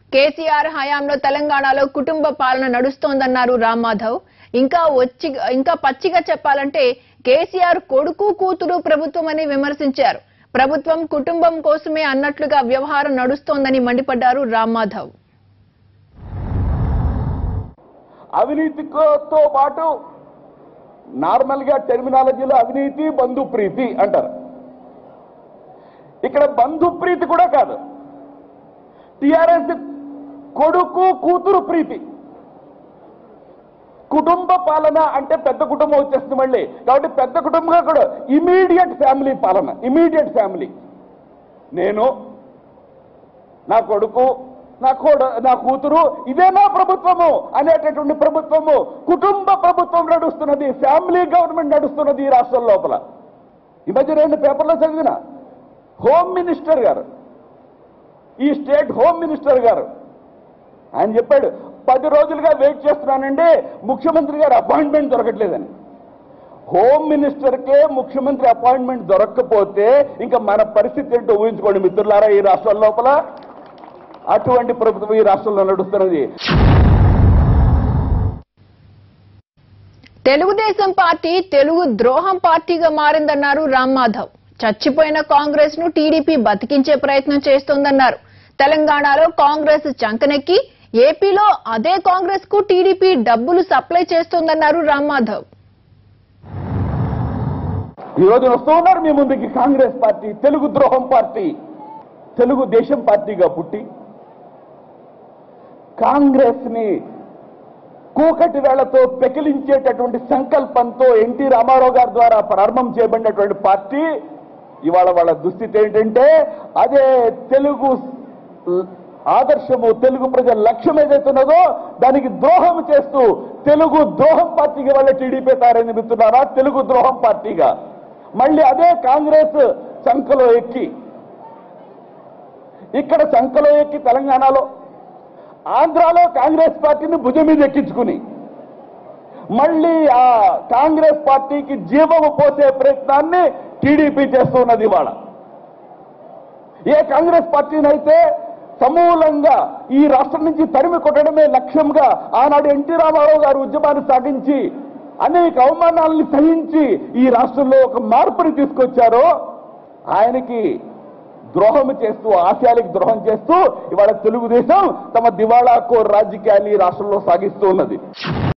కేసీఆర్ హయాంలో తెలంగాణలో కుటుంబ పాలన నడుస్తోందన్నారు రామ్ మాధవ్ ఇంకా వచ్చి ఇంకా పచ్చిగా చెప్పాలంటే కేసీఆర్ కొడుకు కూతురు ప్రభుత్వం అని విమర్శించారు ప్రభుత్వం కుటుంబం కోసమే అన్నట్లుగా వ్యవహారం నడుస్తోందని మండిపడ్డారు రామ్ మాధవ్ అవినీతితో పాటు నార్మల్ గా టెర్మినాలజీలో అవినీతి బంధు ప్రీతి అంటారు ఇక్కడ బంధు ప్రీతి కూడా కాదు టిఆర్ఎస్ కొడుకు కూతురు ప్రీతి కుటుంబ పాలన అంటే పెద్ద కుటుంబం వచ్చేస్తుంది మళ్ళీ కాబట్టి పెద్ద కుటుంబంగా కూడా ఇమీడియట్ ఫ్యామిలీ పాలన ఇమీడియట్ ఫ్యామిలీ నేను నా కొడుకు నా కోడ నా కూతురు ఇదే నా ప్రభుత్వము అనేటటువంటి ప్రభుత్వము కుటుంబ ప్రభుత్వం నడుస్తున్నది ఫ్యామిలీ గవర్నమెంట్ నడుస్తున్నది ఈ రాష్ట్రం లోపల ఈ మధ్య రెండు పేపర్లో చదివిన హోమ్ మినిస్టర్ గారు ఈ స్టేట్ హోమ్ మినిస్టర్ గారు ఆయన చెప్పాడు పది రోజులుగా వెయిట్ చేస్తున్నానండి ముఖ్యమంత్రి గారు అపాయింట్మెంట్ దొరకట్లేదని హోమ్ మినిస్టర్కే ముఖ్యమంత్రి అపాయింట్మెంట్ దొరక్కపోతే ఇంకా మన పరిస్థితి ఏంటో ఊహించుకోండి మిత్రులారా ఈ రాష్ట్రం లోపల అటువంటి ప్రభుత్వం ఈ రాష్ట్రంలో నడుస్తున్నది తెలుగుదేశం పార్టీ తెలుగు ద్రోహం పార్టీగా మారిందన్నారు రామ్ మాధవ్ చచ్చిపోయిన కాంగ్రెస్ ను టీడీపీ బతికించే ప్రయత్నం చేస్తోందన్నారు తెలంగాణలో కాంగ్రెస్ చంకనెక్కి ఏపీలో అదే కాంగ్రెస్ కు టీడీపీ డబ్బులు సప్లై చేస్తోందన్నారు రామ్ మాధవ్ ఈ రోజు వస్తూ ఉన్నారు మీ ముందుకి కాంగ్రెస్ పార్టీ తెలుగు ద్రోహం పార్టీ తెలుగు దేశం పార్టీగా పుట్టి కాంగ్రెస్ ని కూకటి వేళ్లతో పెకిలించేటటువంటి సంకల్పంతో ఎన్టీ రామారావు గారి ద్వారా ప్రారంభం చేయబడినటువంటి పార్టీ ఇవాళ వాళ్ళ దుస్థితి ఏంటంటే అదే తెలుగు ఆదర్శము తెలుగు ప్రజల లక్ష్యం ఏదైతే ఉన్నదో దానికి ద్రోహం చేస్తూ తెలుగు ద్రోహం పార్టీగా వాళ్ళ టీడీపీ తయారైంది మిత్రులారా తెలుగు ద్రోహం పార్టీగా మళ్ళీ అదే కాంగ్రెస్ సంఖలో ఎక్కి ఇక్కడ సంఖలో ఎక్కి తెలంగాణలో ఆంధ్రాలో కాంగ్రెస్ పార్టీని భుజం మీద ఎక్కించుకుని మళ్ళీ ఆ కాంగ్రెస్ పార్టీకి జీవము పోసే ప్రయత్నాన్ని టీడీపీ చేస్తున్నది ఇవాళ ఏ కాంగ్రెస్ పార్టీనైతే సమూలంగా ఈ రాష్ట్రం నుంచి తరిమి కొట్టడమే లక్ష్యంగా ఆనాడు ఎన్టీ రామారావు గారు ఉద్యమాన్ని సాగించి అనేక అవమానాలని సహించి ఈ రాష్ట్రంలో ఒక మార్పుని తీసుకొచ్చారో ఆయనకి ద్రోహం చేస్తూ ఆశయాలకు ద్రోహం చేస్తూ ఇవాళ తెలుగుదేశం తమ దివాళా కోర్ రాజకీయాన్ని ఈ రాష్ట్రంలో సాగిస్తూ ఉన్నది